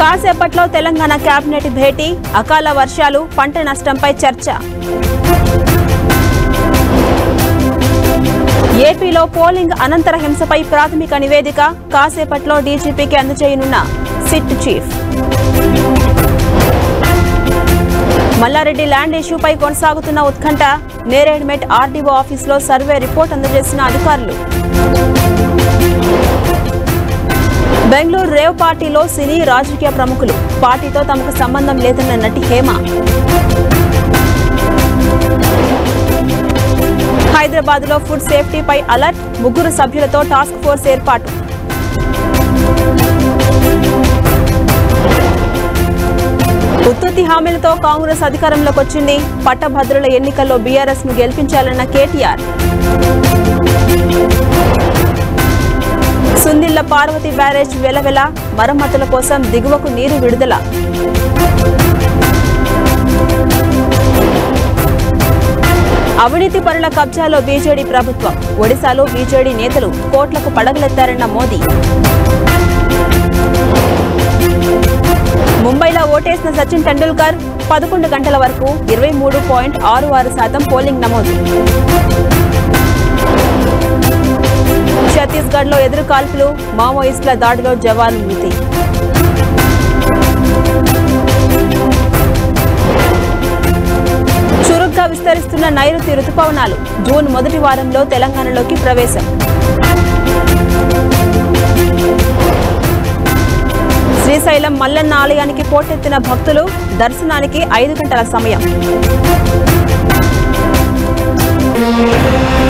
కాసేపట్లో తెలంగాణ కేబినెట్ భేటీ అకాల వర్షాలు పంట నష్టంపై చర్చ ఏపీలో పోలింగ్ అనంతర హింసపై ప్రాథమిక నివేదిక కాసేపట్లో డీజీపీకి అందజేయనున్న సిట్ చీఫ్ మల్లారెడ్డి ల్యాండ్ ఇష్యూపై కొనసాగుతున్న ఉత్కంఠ నేరేడ్మెట్ ఆర్డీఓ ఆఫీసులో సర్వే రిపోర్ట్ అందజేసిన అధికారులు బెంగళూరు రేవ్ పార్టీలో సినీ రాజకీయ ప్రముఖులు పార్టీతో తమకు సంబంధం లేదన్న నటి హేమ హైదరాబాద్ లో ఫుడ్ సేఫ్టీపై అలర్ట్ ముగ్గురు సభ్యులతో టాస్క్ ఫోర్స్ ఏర్పాటు ఉత్పత్తి హామీలతో కాంగ్రెస్ అధికారంలోకి వచ్చింది పట్టభద్రుల ఎన్నికల్లో బీఆర్ఎస్ ను గెలిపించాలన్న కేటీఆర్ సుందిళ్ల పార్వతి బ్యారేజ్ వెలవెల మరమ్మతుల కోసం దిగువకు నీరు విడుదల అవినీతి పరుల కబ్జాలో బీజేడీ ప్రభుత్వం ఒడిశాలో బీజేడీ నేతలు కోట్లకు పడగలెత్తారన్న మోదీ ముంబైలో ఓటేసిన సచిన్ టెండూల్కర్ పదకొండు గంటల వరకు ఇరవై మూడు పాయింట్ ఆరు ఆరు శాతం పోలింగ్ నమోదు ఛత్తీస్గఢ్ లో ఎదురు కాల్పులు మావోయిస్టుల దాడిలో జవాను మృతి చురుగ్గా విస్తరిస్తున్న నైరుతి రుతుపవనాలు జూన్ మొదటి వారంలో తెలంగాణలోకి ప్రవేశం శ్రీశైలం మల్లన్న ఆలయానికి పోటెత్తిన భక్తులు దర్శనానికి ఐదు గంటల సమయం